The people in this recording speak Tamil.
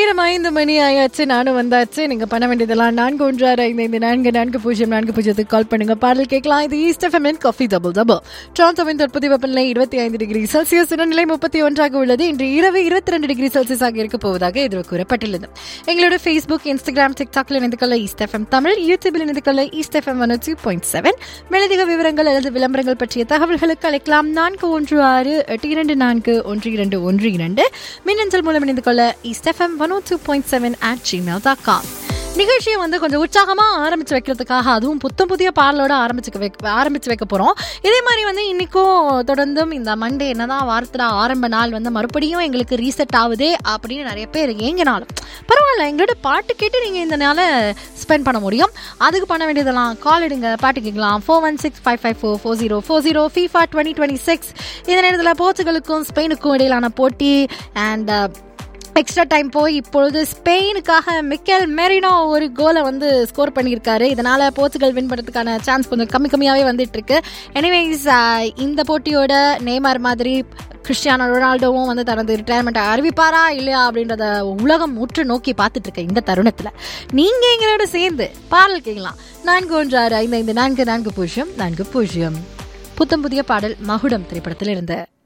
நேரம் ஐந்து மணி ஆயாச்சு நானும் வந்தாச்சு நீங்க பண்ண வேண்டியதெல்லாம் நான்கு ஒன்று ஆறு ஐந்து ஐந்து நான்கு நான்கு பூஜ்ஜியம் நான்கு பூஜ்ஜியத்துக்கு கால் பண்ணுங்க பாடல் கேட்கலாம் இது East F M coffee double double டொரண்டோவின் தற்போதைய வெப்பநிலை இருபத்தி ஐந்து டிகிரி செல்சியஸ் நிலை முப்பத்தி ஒன்றாக உள்ளது இன்று இரவு இருபத்தி ரெண்டு டிகிரி செல்சியஸ் ஆக இருக்க போவதாக எதிர்வு கூறப்பட்டுள்ளது எங்களோட ஃபேஸ்புக் இன்ஸ்டாகிராம் டிக்டாக்ல இணைந்து கொள்ள ஈஸ்ட் எஃப்எம் தமிழ் யூடியூபில் இணைந்து கொள்ள East F M one two point seven மேலதிக விவரங்கள் அல்லது விளம்பரங்கள் பற்றிய தகவல்களுக்கு அழைக்கலாம் நான்கு ஒன்று ஆறு எட்டு இரண்டு நான்கு ஒன்று இரண்டு ஒன்று இரண்டு மின்னஞ்சல் மூலம் இணைந்து கொள்ள East F M one two point seven at Gmail dot com நிகழ்ச்சியை வந்து கொஞ்சம் உற்சாகமா ஆரம்பிச்சு வைக்கிறதுக்காக அதுவும் புத்தம் புதிய பாடலோட ஆரம்பிச்சு வைக்க ஆரம்பிச்சு வைக்க போறோம் இதே மாதிரி வந்து இன்னைக்கும் தொடர்ந்தும் இந்த மண்டே என்னதான் வாரத்துல ஆரம்ப நாள் வந்து மறுபடியும் எங்களுக்கு ரீசெட் ஆகுதே அப்படின்னு நிறைய பேர் ஏங்கினாலும் பரவாயில்ல எங்களோட பாட்டு கேட்டு நீங்க இந்த நாளை ஸ்பெண்ட் பண்ண முடியும் அதுக்கு பண்ண வேண்டியதெல்லாம் கால் எடுங்க பாட்டு கேட்கலாம் four one six five five four four zero four zero FIFA twenty twenty six இந்த நேரத்தில் போர்ச்சுகலுக்கும் ஸ்பெயினுக்கும் இடையிலான போட்டி அண்ட் எக்ஸ்ட்ரா டைம் போய் இப்பொழுது ஸ்பெயினுக்காக மிக்கேல் மெரினோ ஒரு கோலை வந்து ஸ்கோர் பண்ணியிருக்காரு இதனால போர்ச்சுகல் வின் பண்ணுறதுக்கான சான்ஸ் கொஞ்சம் கம்மி கம்மியாகவே வந்துட்டு இருக்கு எனிவேஸ் இந்த போட்டியோட நேமார் மாதிரி கிறிஸ்டியானோ ரொனால்டோவும் வந்து தனது ரிட்டையர்மெண்ட் அறிவிப்பாரா இல்லையா அப்படின்றத உலகம் உற்று நோக்கி பார்த்துட்டு இருக்க இந்த தருணத்தில் நீங்க எங்களோட சேர்ந்து பாடல் கேட்கலாம் நான்கு ஒன்று ஆறு ஐந்து ஐந்து நான்கு நான்கு பூஜ்ஜியம் நான்கு பூஜ்ஜியம் புத்தம் புதிய பாடல் மகுடம் திரைப்படத்தில் இருந்த